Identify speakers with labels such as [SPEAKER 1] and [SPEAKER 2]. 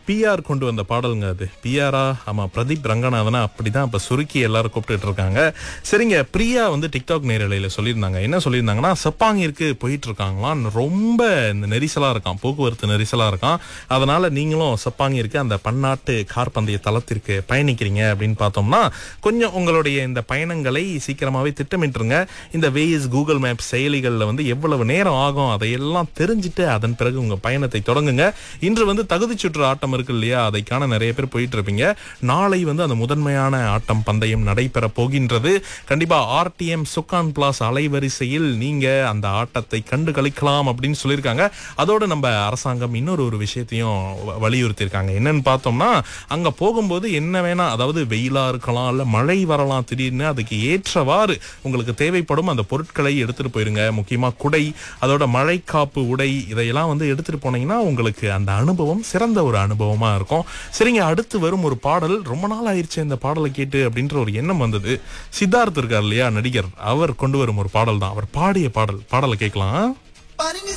[SPEAKER 1] PR கொண்டு வந்த பாடலுங்க அது பிஆரா ஆமா பிரதீப் ரங்கநாதனா அப்படிதான் இப்ப சுருக்கி எல்லாரும் கூப்பிட்டுட்டு இருக்காங்க சரிங்க பிரியா வந்து டிக்டாக் நேரலையில சொல்லியிருந்தாங்க என்ன சொல்லியிருந்தாங்கன்னா செப்பாங்கிற்கு போயிட்டு இருக்காங்களாம் ரொம்ப இந்த நெரிசலா இருக்கான் போக்குவரத்து நெரிசலா இருக்கான் அதனால நீங்களும் செப்பாங்கிற்கு அந்த பன்னாட்டு கார் பந்தய தளத்திற்கு பயணிக்கிறீங்க அப்படின்னு பார்த்தோம்னா கொஞ்சம் உங்களுடைய இந்த பயணங்களை சீக்கிரமாவே திட்டமிட்டுருங்க இந்த வேஸ் கூகுள் மேப் செயலிகளில் வந்து எவ்வளவு நேரம் ஆகும் அதையெல்லாம் தெரிஞ்சுட்டு அதன் பிறகு உங்க பயணத்தை தொடங்குங்க இன்று வந்து தகுதி சுற்று ஆட்டம் இருக்கு இல்லையா அதை காண நிறைய பேர் போயிட்டு இருப்பீங்க நாளை வந்து அந்த முதன்மையான ஆட்டம் பந்தயம் நடைபெற போகின்றது கண்டிப்பா ஆர்டிஎம் சுக்கான் பிளாஸ் அலைவரிசையில் நீங்க அந்த ஆட்டத்தை கண்டு கழிக்கலாம் அப்படின்னு சொல்லியிருக்காங்க அதோட நம்ம அரசாங்கம் இன்னொரு ஒரு விஷயத்தையும் வ- வலியுறுத்தியிருக்காங்க என்னன்னு பார்த்தோம்னா அங்க போகும்போது என்ன வேணா அதாவது வெயிலா இருக்கலாம் இல்ல மழை வரலாம் திடீர்னு அதுக்கு ஏற்றவாறு உங்களுக்கு தேவைப்படும் அந்த பொருட்களை எடுத்துட்டு போயிருங்க முக்கியமா குடை அதோட மழைக்காப்பு உடை இதையெல்லாம் வந்து எடுத்துட்டு போனீங்கன்னா உங்களுக்கு அந்த அனுபவம் சிறந்த ஒரு அனுபவமா இருக்கும் சரிங்க அடுத்து வரும் ஒரு பாடல் ரொம்ப நாள் ஆயிருச்சு இந்த பாடலை கேட்டு அப்படின்ற ஒரு எண்ணம் வந்தது சித்தார்த் இருக்கார் இல்லையா நடிகர் அவர் கொண்டு வரும் ஒரு பாடல் தான் அவர் பாடிய பாடல் பாடலை கேட்கலாம்